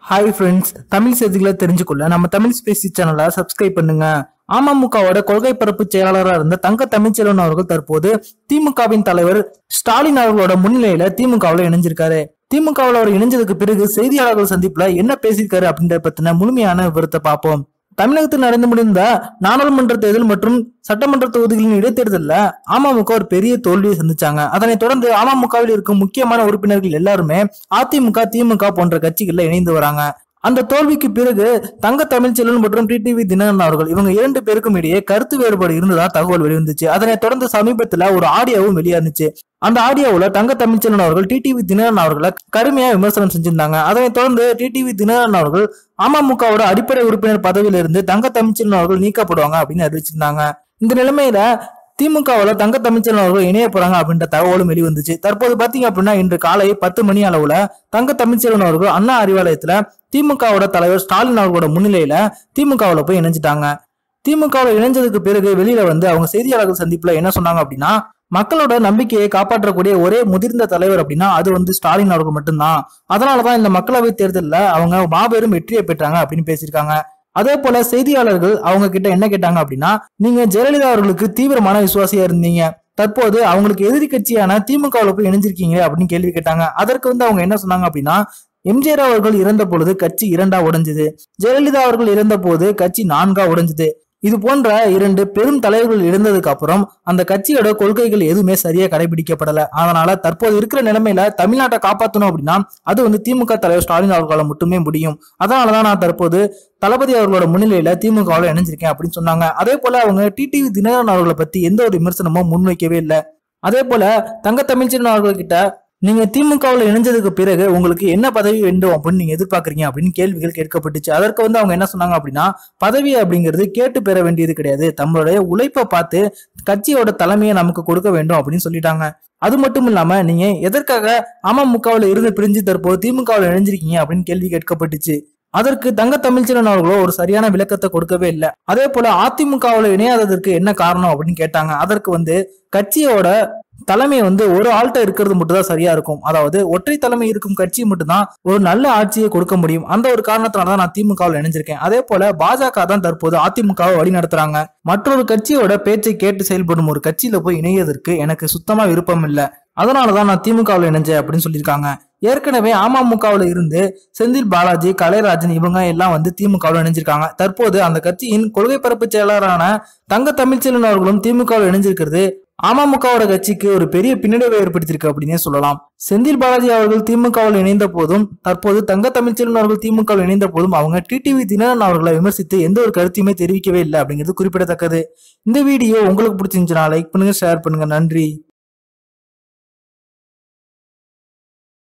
hi friends Tamil செய்திகளை தெரிஞ்சுக்கொள்ள நம்ம Tamil Spacey சேனலை சப்ஸ்கிரைப் பண்ணுங்க அமமுகவோட கொள்கை பரப்பு செயலாளராக இருந்த தங்க தமிழ்ச்செல்வன் அவர்கள் தற்போது திமுகவின் தலைவர் ஸ்டாலின் அவர்களோட முன்னிலையில திமுகவில் இணைஞ்சிருக்காரு திமுகவில் அவர் இணைஞ்சதுக்கு பிறகு செய்தியாளர்கள் சந்திப்புல என்ன பேசியிருக்காரு அப்படின்றத பத்தின முழுமையான விவரத்தை பார்ப்போம் தமிழகத்தில் நடந்து முடிந்த நாடாளுமன்ற தேர்தல் மற்றும் சட்டமன்ற தொகுதிகளின் இடைத்தேர்தலில் அமமுக ஒரு பெரிய தோல்வியை சந்திச்சாங்க அதனைத் தொடர்ந்து அமமுகவில் இருக்கும் முக்கியமான உறுப்பினர்கள் எல்லாருமே அதிமுக திமுக போன்ற கட்சிகள்ல இணைந்து வராங்க அந்த தோல்விக்கு பிறகு தங்க தமிழ்ச்செல்வன் மற்றும் டிடிவி தினகரன் அவர்கள் இவங்க இரண்டு பேருக்கும் இடையே கருத்து வேறுபாடு இருந்ததா தகவல் வெளிவந்துச்சு அதனைத் தொடர்ந்து சமீபத்துல ஒரு ஆடியோவும் வெளியானுச்சு அந்த ஆடியோவுல தங்க தமிழ்ச்செல்வன் அவர்கள் டிடிவி தினகரன் அவர்களை கடுமையா விமர்சனம் செஞ்சிருந்தாங்க அதனைத் தொடர்ந்து டிடிவி தினகரன் அவர்கள் அமமுகவோட அடிப்படை உறுப்பினர் பதவியில இருந்து தங்க தமிழ்ச்செல்வன் அவர்கள் நீக்கப்படுவாங்க அப்படின்னு அறிவிச்சிருந்தாங்க இந்த நிலைமையில திமுகவில் தங்க தமிழ்ச்செல்வன் அவர்கள் இணைய போறாங்க அப்படின்ற தகவலும் வெளிவந்துச்சு தற்போது பாத்தீங்க அப்படின்னா இன்று காலை பத்து மணி அளவுல தங்க தமிழ்ச்செல்வன் அவர்கள் அண்ணா அறிவாலயத்துல திமுகவோட தலைவர் ஸ்டாலின் அவர்களோட முன்னிலையில திமுகவில் போய் இணைஞ்சிட்டாங்க திமுகவில் இணைஞ்சதுக்கு பிறகு வெளியில வந்து அவங்க செய்தியாளர்கள் சந்திப்புல என்ன சொன்னாங்க அப்படின்னா மக்களோட நம்பிக்கையை காப்பாற்றக்கூடிய ஒரே முதிர்ந்த தலைவர் அப்படின்னா அது வந்து ஸ்டாலின் அவர்கள் மட்டும்தான் அதனாலதான் இந்த மக்களவை தேர்தலில் அவங்க மாபெரும் வெற்றியை பெற்றாங்க அப்படின்னு பேசியிருக்காங்க அதே போல செய்தியாளர்கள் அவங்க கிட்ட என்ன கேட்டாங்க அப்படின்னா நீங்க ஜெயலலிதா அவர்களுக்கு தீவிரமான விசுவாசியா இருந்தீங்க தற்போது அவங்களுக்கு எதிரி கட்சியான திமுகவில் போய் இணைஞ்சிருக்கீங்க அப்படின்னு கேள்வி கேட்டாங்க அதற்கு வந்து அவங்க என்ன சொன்னாங்க அப்படின்னா எம்ஜிஆர் அவர்கள் இறந்த பொழுது கட்சி இரண்டா உடைஞ்சது ஜெயலலிதா அவர்கள் இறந்த போது கட்சி நான்கா உடைஞ்சது இது போன்ற இரண்டு பெரும் தலைவர்கள் இழந்ததுக்கு அப்புறம் அந்த கட்சியோட கொள்கைகள் எதுவுமே சரியா கடைபிடிக்கப்படல அதனால தற்போது இருக்கிற நிலைமையில தமிழ்நாட்டை காப்பாற்றணும் அப்படின்னா அது வந்து திமுக தலைவர் ஸ்டாலின் அவர்களால் மட்டுமே முடியும் அதனாலதான் நான் தற்போது தளபதி அவர்களோட முன்னிலையில திமுகவில் இணைஞ்சிருக்கேன் அப்படின்னு சொன்னாங்க அதே போல அவங்க டிடிவி தினகரன் அவர்களை பத்தி எந்த ஒரு விமர்சனமும் முன்வைக்கவே இல்லை அதே போல தங்க தமிழ்ச்செல்வன் அவர்கள்கிட்ட நீங்க திமுகவில் இணைஞ்சதுக்கு பிறகு உங்களுக்கு என்ன பதவி வேண்டும் அப்படின்னு நீங்க எதிர்பார்க்கறீங்க அப்படின்னு கேள்விகள் கேட்கப்பட்டுச்சு அதற்கு வந்து அவங்க என்ன சொன்னாங்க அப்படின்னா பதவி அப்படிங்கிறது கேட்டு பெற வேண்டியது கிடையாது தங்களுடைய உழைப்பை பார்த்து கட்சியோட தலைமையை நமக்கு கொடுக்க வேண்டும் அப்படின்னு சொல்லிட்டாங்க அது மட்டும் இல்லாம நீங்க எதற்காக அமமுகவில் இருந்து பிரிஞ்சு தற்போது திமுகவில் இணைஞ்சிருக்கீங்க அப்படின்னு கேள்வி கேட்கப்பட்டுச்சு அதற்கு தங்க தமிழ்ச்செல்வன் அவர்களோ ஒரு சரியான விளக்கத்தை கொடுக்கவே இல்லை அதே போல அதிமுகவில் இணையாததற்கு என்ன காரணம் அப்படின்னு கேட்டாங்க அதற்கு வந்து கட்சியோட தலைமை வந்து ஒரு ஆள்கிட்ட இருக்கிறது மட்டும் தான் சரியா இருக்கும் அதாவது ஒற்றை தலைமை இருக்கும் கட்சி மட்டும்தான் ஒரு நல்ல ஆட்சியை கொடுக்க முடியும் அந்த ஒரு காரணத்தினால தான் நான் திமுகவில் இணைஞ்சிருக்கேன் அதே போல பாஜக தான் தற்போது அதிமுகவை வழி நடத்துறாங்க மற்றொரு கட்சியோட பேச்சை கேட்டு செயல்படும் ஒரு கட்சியில போய் இணையதற்கு எனக்கு சுத்தமா விருப்பம் இல்லை அதனாலதான் நான் திமுகவில் இணைஞ்சேன் அப்படின்னு சொல்லியிருக்காங்க ஏற்கனவே அமமுகவில் இருந்து செந்தில் பாலாஜி கலைராஜன் இவங்க எல்லாம் வந்து திமுகவில் இணைஞ்சிருக்காங்க தற்போது அந்த கட்சியின் கொள்கை பரப்பு செயலாளரான தங்க தமிழ்ச்செல்வன் அவர்களும் திமுகவில் இணைஞ்சிருக்கிறது அமமுகவோட கட்சிக்கு ஒரு பெரிய பின்னடைவை ஏற்படுத்தியிருக்கு அப்படின்னே சொல்லலாம் செந்தில் பாலாஜி அவர்கள் திமுகவில் இணைந்த போதும் தற்போது தங்க தமிழ்ச்செல்வன் அவர்கள் திமுகவில் இணைந்த போதும் அவங்க டிடிவி தினகரன் அவர்களை விமர்சித்து எந்த ஒரு கருத்தையுமே தெரிவிக்கவே இல்லை அப்படிங்கிறது குறிப்பிடத்தக்கது இந்த வீடியோ உங்களுக்கு பிடிச்சிருந்துச்சுன்னா லைக் பண்ணுங்க ஷேர் பண்ணுங்க நன்றி